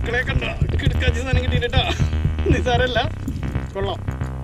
മക്കളെ കണ്ട കിടക്കാച്ചി സാധനം കിട്ടിയിട്ടാ നിസാരല്ല കൊള്ളാം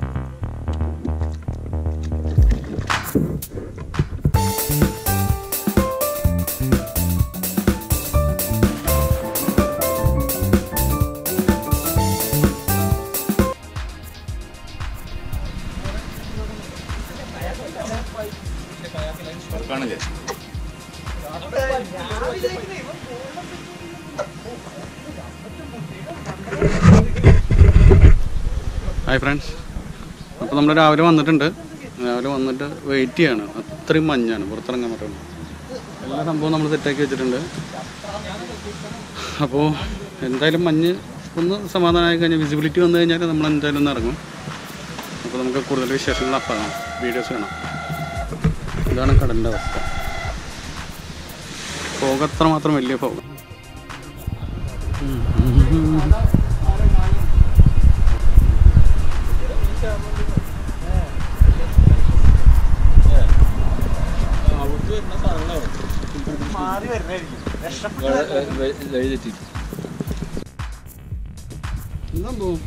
ഹായ് ഫ്രണ്ട്സ് അപ്പോൾ നമ്മൾ രാവിലെ വന്നിട്ടുണ്ട് രാവിലെ വന്നിട്ട് വെയിറ്റ് ചെയ്യാണ് അത്രയും മഞ്ഞാണ് പുറത്തിറങ്ങാൻ പറ്റുള്ളൂ എല്ലാ സംഭവവും നമ്മൾ സെറ്റാക്കി വെച്ചിട്ടുണ്ട് അപ്പോൾ എന്തായാലും മഞ്ഞ് ഒന്ന് സമാധാനമായി കഴിഞ്ഞാൽ വിസിബിലിറ്റി വന്നു കഴിഞ്ഞാൽ നമ്മൾ എന്തായാലും ഒന്ന് ഇറങ്ങും അപ്പോൾ നമുക്ക് കൂടുതൽ വിശേഷങ്ങൾ അപ്പം വീഡിയോസ് കാണാം ഇതാണ് കടലിൻ്റെ അവസ്ഥ ഫോഗ് അത്ര മാത്രം വലിയ ഫോഗ് എന്താ സംഭവം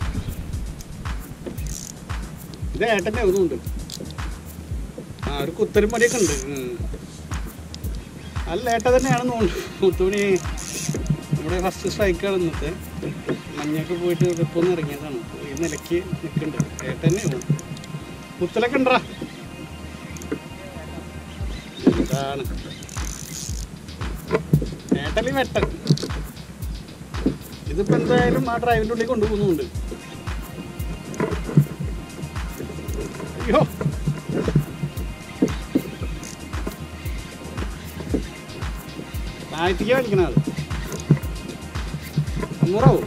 ഇത് ഏട്ടൻ്റെ ഒന്നുമുണ്ട് ആ ഒരു കുത്തലും മടിയൊക്കെ ഉണ്ട് ഉം. അല്ല ഏട്ട തന്നെയാണെന്ന് തോന്നുന്നു മുത്തുമണി നമ്മുടെ ഫസ്റ്റ് സ്ട്രൈക്കാണ് ഇന്നത്തെ മഞ്ഞൊക്കെ പോയിട്ട് ഇപ്പം ഇറങ്ങിയതാണ് ഈ നിലയ്ക്ക് നിൽക്കുന്നുണ്ട് ഏട്ട തന്നെയാണ് കുത്തലൊക്കെ ഉണ്ടറാ എന്താണ് ഏട്ടലി വെട്ട ഇതിപ്പോ എന്തായാലും ആ ഡ്രൈവിന്റെ ഉള്ളിൽ കൊണ്ടുപോകുന്നുണ്ട് അയ്യോ താഴ്ത്തിക്ക് വലിക്കണ അത് അമ്മൂറാവോ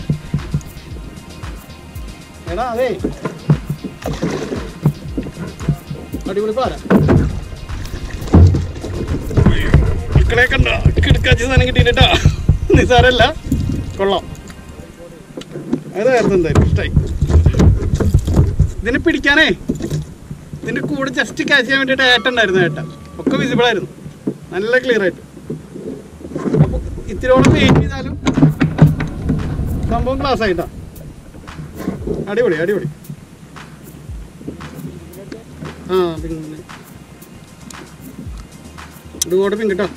എടാ അതെ അടിപൊളി പാര മക്കളെ കണ്ട കിടക്കാച്ചി സാധനം കിട്ടിയിട്ടാ നിസാരല്ല കൊള്ളാം അതായിരുന്നു എന്തായാലും ഇഷ്ടായി ഇതിനെ പിടിക്കാനേ ഇതിന്റെ കൂടെ ജസ്റ്റ് ക്യാച്ച് ചെയ്യാൻ വേണ്ടിയിട്ട് ഏട്ടുണ്ടായിരുന്നു ഏട്ട ഒക്കെ വിസിബിൾ ആയിരുന്നു നല്ല ക്ലിയർ ആയിട്ട് അപ്പൊ ഇത്തിരിയോളം വെയിറ്റ് ചെയ്താലും സംഭവം ക്ലാസ് ആയിട്ടാ അടിപൊളി അടിപൊളി ആ പിന്നെ ഇതുകൂടെ പിങ്കിട്ടോ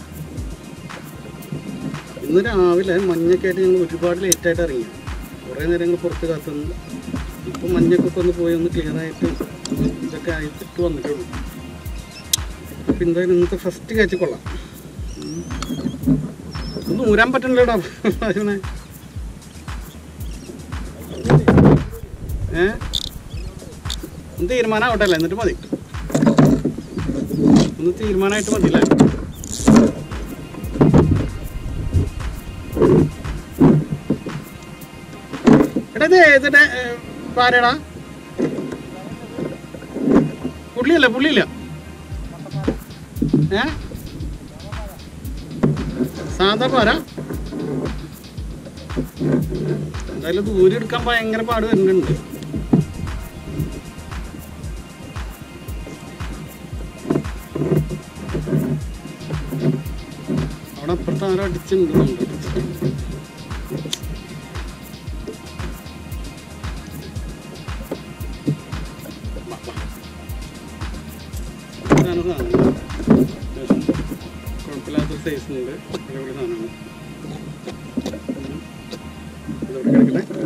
ഇന്ന് രാവിലെ മഞ്ഞൊക്കെ ആയിട്ട് ഞങ്ങൾ ഒരുപാട് ലേറ്റായിട്ട് ഇറങ്ങി കുറേ നേരം ഞങ്ങൾ പുറത്ത് കാത്തുനിന്ന് ഇപ്പം മഞ്ഞൊക്കെ ഒന്ന് പോയി ഒന്ന് ക്ലിയർ ആയിട്ട് ഇതൊക്കെ ആയിട്ട് വന്നിട്ടുള്ളൂ അപ്പം എന്തായാലും ഇന്നത്തെ ഫസ്റ്റ് കാച്ച് കൊള്ളാം ഉം. ഒന്നും ഊരാൻ പറ്റണില്ലടാ അതിനെ ഏ ഒന്ന് തീരുമാനമാവട്ടെ അല്ലേ എന്നിട്ട് മതി ഒന്ന് തീരുമാനമായിട്ട് മതി അല്ലേ എടാ ഇത് ഏതിന്റെ പാരടാ പുള്ളിയല്ല പുള്ളിയില്ല ഏ സാധാ പാര എന്തായാലും ദൂരം എടുക്കാൻ ഭയങ്കര പാട് വരുന്നുണ്ട് അവിടെ അപ്പുറത്ത് ആരോ അടിച്ചിട്ടുണ്ട് ഇതാണ് സാധനം കുഴപ്പമില്ലാത്ത സൈസ് ഉണ്ട് അടിപൊളി സാധനമാണ് ഉം. ഇതോടെ കിടക്കട്ടെ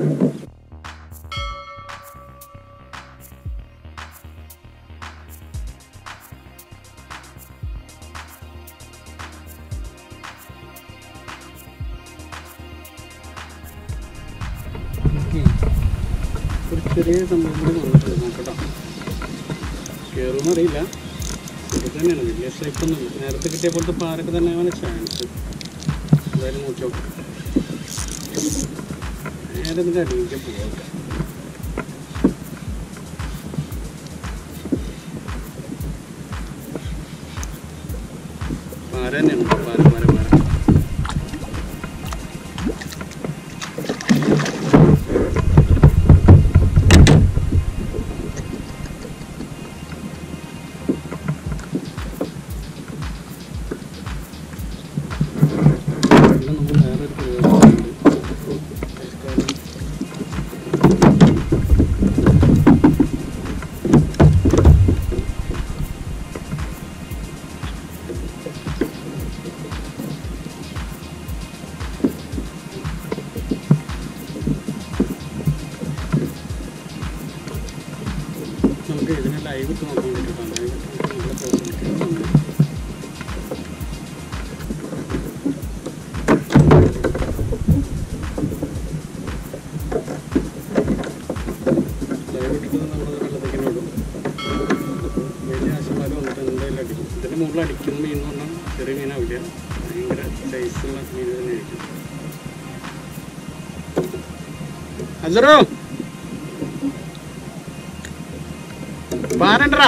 ഒരു ചെറിയ സംഭവം കൂടി വന്നിട്ടുണ്ട് നോക്കട്ടോ കയറുമെന്ന് അറിയില്ല ഇത് തന്നെയാണ് വലിയ ഷേപ്പൊന്നും ഇല്ല നേരത്തെ കിട്ടിയ പോലത്തെ പാരൊക്കെ തന്നെയാണ് ചാൻസ് എന്തായാലും നോക്കി നോക്കാം നേരെ ഇതിൻ്റെ അടിയിലേക്ക് പോകാം പാര തന്നെയാണ് പാര പാര പാര പിന്നെ നമ്മൾ വേറെ ഒരു പരിപാടി ചെയ്യുന്നുണ്ട്. ലൈവ് ഇട്ട് നോക്കാൻ വേണ്ടിയിട്ടാണ് ലൈവ് നമ്മുടെ പേഴ്സണൽ ലൈവ് അടിക്കുന്നത് നമ്മൾ വെള്ളത്തേക്ക് ഇടും വലിയ ആശമാർ വന്നിട്ട് എന്തായാലും അടിക്കും ഇതിൻ്റെ മുകളിൽ അടിക്കുന്ന മീൻ എന്ന് പറഞ്ഞാൽ ചെറിയ മീനാവില്ല ഭയങ്കര സൈസുള്ള മീൻ തന്നെ ആയിരിക്കും അല്ലറോ പാരണ്ടറാ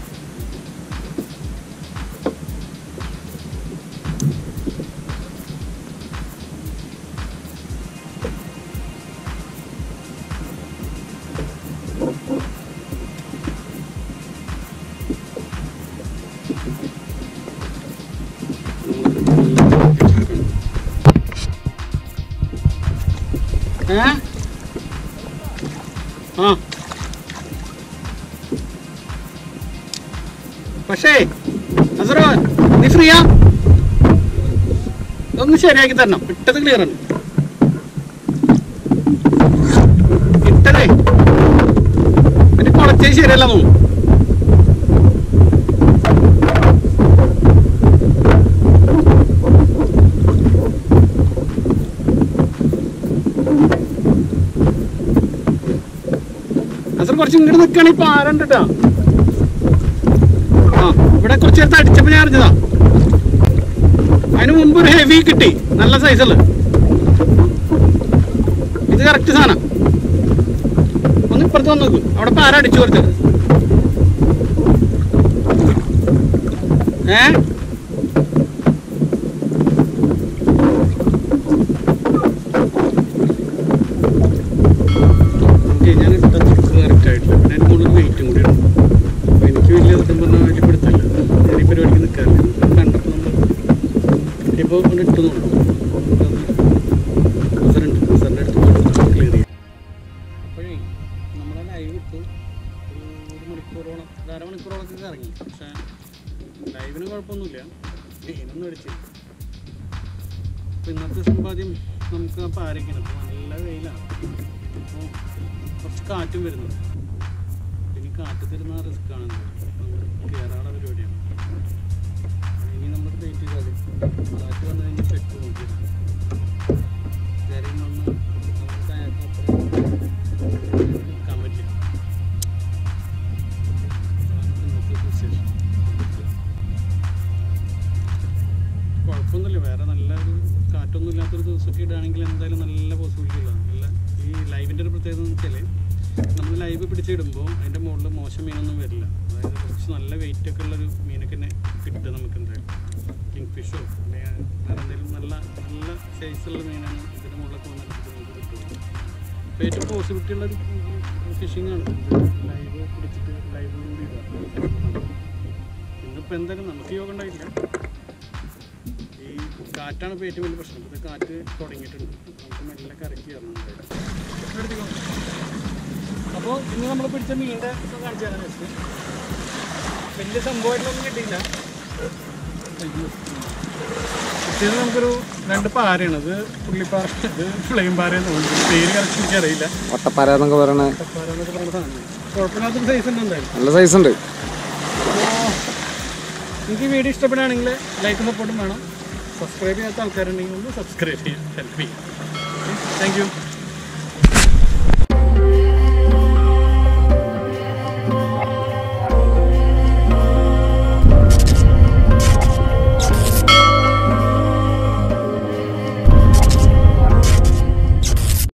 ഏ ആ പക്ഷേ അസറോ നീ ഫ്രീയാ ഒന്ന് ശരിയാക്കി തരണം ഇട്ടത് ക്ലിയർ ആണ് ഇട്ടതേ എന്റെ കുളച്ചേ ശരിയല്ല തോന്നുന്നു അസർ കുറച്ച് ഇങ്ങോട്ട് നിൽക്കുകയാണ് ഇപ്പൊ ആരണ്ട് കേട്ടോ ആ ഇവിടെ കുറച്ച് നേരത്തെ അടിച്ചപ്പോ ഞാൻ അറിഞ്ഞതാ അതിന് മുമ്പ് ഒരു ഹെവി കിട്ടി നല്ല സൈസുള്ള ഇത് കറക്റ്റ് സാധനം ഒന്ന് ഇപ്പുറത്ത് വന്ന് നോക്കും അവിടെ ഇപ്പൊ ആരാ അടിച്ചു കുറച്ചത് ഏ ഓക്കെ ഞാൻ ഇട്ട കറക്റ്റ് ആയിട്ടില്ല പിന്നെ അതിന് മുകളിൽ വെയിറ്റും കൂടി ഉണ്ട് അപ്പോൾ എനിക്ക് വലിയ സത്യം പറഞ്ഞാൽ വലിയ പിടുത്തമില്ല ഞാൻ ഈ പരിപാടിക്ക് നിൽക്കാറില്ല നമുക്ക് കണ്ടപ്പോൾ നമ്മൾ ഇപ്പോൾ കൊണ്ട് ഇട്ട് നോക്കും സാറുണ്ട് സാറിൻ്റെ അടുത്ത് പോയിട്ട് ക്ലിയർ ചെയ്യാം അപ്പോഴേ നമ്മളെ ലൈവ് ഇട്ടു ഒരു ഒരു മണിക്കൂറോളം ഒരു അരമണിക്കൂറോളൊക്കെ ഇറങ്ങി പക്ഷേ ലൈവിന് കുഴപ്പമൊന്നുമില്ല മീനൊന്നും അടിച്ച് അപ്പോൾ ഇന്നത്തെ സമ്പാദ്യം നമുക്ക് അപ്പോൾ ആരൊക്കെയാണ് അപ്പോൾ നല്ല വെയിലാണ് അപ്പോൾ കുറച്ച് കാറ്റും വരുന്നുണ്ട് ഇനി കാറ്റ് തരുന്ന റിസ്ക് ആണ് കയറാനുള്ള പരിപാടിയാണ് ഇനി നമ്മൾ വെയിറ്റ് ചെയ്താൽ കാറ്റ് വന്നു കഴിഞ്ഞാൽ പെട്ട് നോക്കി കരയിൽ നിന്ന് നമുക്ക് അയാൾക്ക് അത്ര നിൽക്കാൻ പറ്റില്ല അതാണ് ഇന്നത്തെ വിശേഷം കുഴപ്പമൊന്നുമില്ല വേറെ നല്ല ഒരു കാറ്റൊന്നും ഇല്ലാത്തൊരു ദിവസമൊക്കെ ഇടുകയാണെങ്കിൽ എന്തായാലും നല്ല പോസിബിലിറ്റി ഉള്ളതാണ് നല്ല ഈ ലൈവിൻ്റെ ഒരു പ്രത്യേകത എന്ന് വെച്ചാൽ നമ്മൾ ലൈവ് പിടിച്ചിടുമ്പോൾ അതിൻ്റെ മുകളിൽ മോശം മീനൊന്നും വരില്ല അതായത് കുറച്ച് നല്ല വെയിറ്റ് ഒക്കെ ഉള്ളൊരു മീനൊക്കെ തന്നെ കിട്ടും നമുക്ക് എന്തായാലും കിങ് ഫിഷോ അല്ലെങ്കിൽ വേറെ എന്തെങ്കിലും നല്ല നല്ല സൈസുള്ള മീനാണ് ഇതിൻ്റെ മുകളിലൊക്കെ വന്നാൽ നമുക്ക് കിട്ടും അപ്പോൾ ഏറ്റവും പോസിബിലിറ്റി ഉള്ളൊരു ഫിഷിംഗ് ആണ് ലൈവ് പിടിച്ചിട്ട് ലൈവ് കൂടി ഇടുക ഇന്നിപ്പോൾ എന്തായാലും നമുക്ക് യോഗം ഉണ്ടായില്ല ഈ കാറ്റാണ് ഇപ്പോൾ ഏറ്റവും വലിയ പ്രശ്നം ഇത് കാറ്റ് തുടങ്ങിയിട്ടുണ്ട് നമുക്ക് മെല്ലെ കറക്കി തരണം അപ്പോൾ ഇന്ന് നമ്മൾ പിടിച്ച മീനിൻ്റെ കാണിച്ചു തരാൻ വെച്ചിട്ട് വലിയ സംഭവമായിട്ടൊന്നും കിട്ടിയില്ല കിട്ടിയത് നമുക്കൊരു രണ്ട് പാരയാണ് ഇത് പുള്ളിപ്പാറ ഇത് ഫ്ലെയിം പാറയെന്ന് തോന്നുന്നു പേര് കറക്റ്റ് എനിക്കറിയില്ല വട്ടപ്പാര എന്നൊക്കെ പറയണ പാര എന്നൊക്കെ പറയുന്ന സാധനം കുഴപ്പമില്ലാത്തൊരു സൈസ് ഉണ്ട് എന്തായാലും നല്ല സൈസ് ഉണ്ട് അപ്പോൾ നിങ്ങൾക്ക് ഈ വീഡിയോ ഇഷ്ടപ്പെടുകയാണെങ്കിൽ ലൈക്കും സപ്പോർട്ടും വേണം സബ്സ്ക്രൈബ് ചെയ്യാത്ത ആൾക്കാരുണ്ടെങ്കിൽ ഒന്ന് സബ്സ്ക്രൈബ് ചെയ്യാം ഹെൽപ്പ് ചെയ്യാം താങ്ക് യു